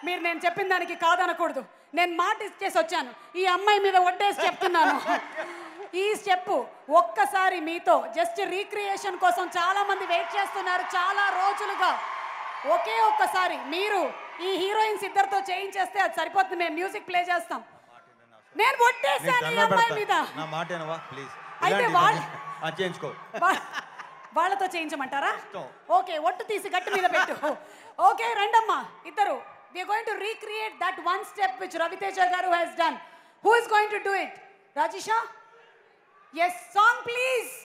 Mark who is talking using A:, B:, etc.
A: మీరు నేను చెప్పిన దానికి కాదనకూడదు నేను మాట ఇచ్చేసి వచ్చాను ఈ అమ్మాయి మీద ఒట్టేసి చెప్తున్నాను ఈ స్టెప్ ఒక్కసారి మీతో జస్ట్ రీక్రియేషన్ కోసం చాలా మంది వెయిట్ చేస్తున్నారు చాలా రోజులుగా ఒకే ఒక్కసారి మీరు ఈ హీరోయిన్స్ ఇద్దరితో చేయించేస్తే అది సరిపోతుంది మేము మ్యూజిక్ ప్లే చేస్తాం నేను
B: నీకు
A: ఒట్టేసాను ఈ
B: దండం
A: అమ్మాయి మీద
B: పెడతా నా మాట వినవా ప్లీజ్
A: అయితే వాళ్ళ-
B: చేయించుకో
A: వా- వాళ్ళతో చేయించమంటారా
B: ఇష్టం.
A: ఓకే ఒట్టు తీసి గట్టు మీద పెట్టు ఓకే రండమ్మా ఇద్దరు we going to recreate that one step which Ravi Teja garu has done who is going to do it రాజేషా ఎస్ సాంగ్ ప్లీజ్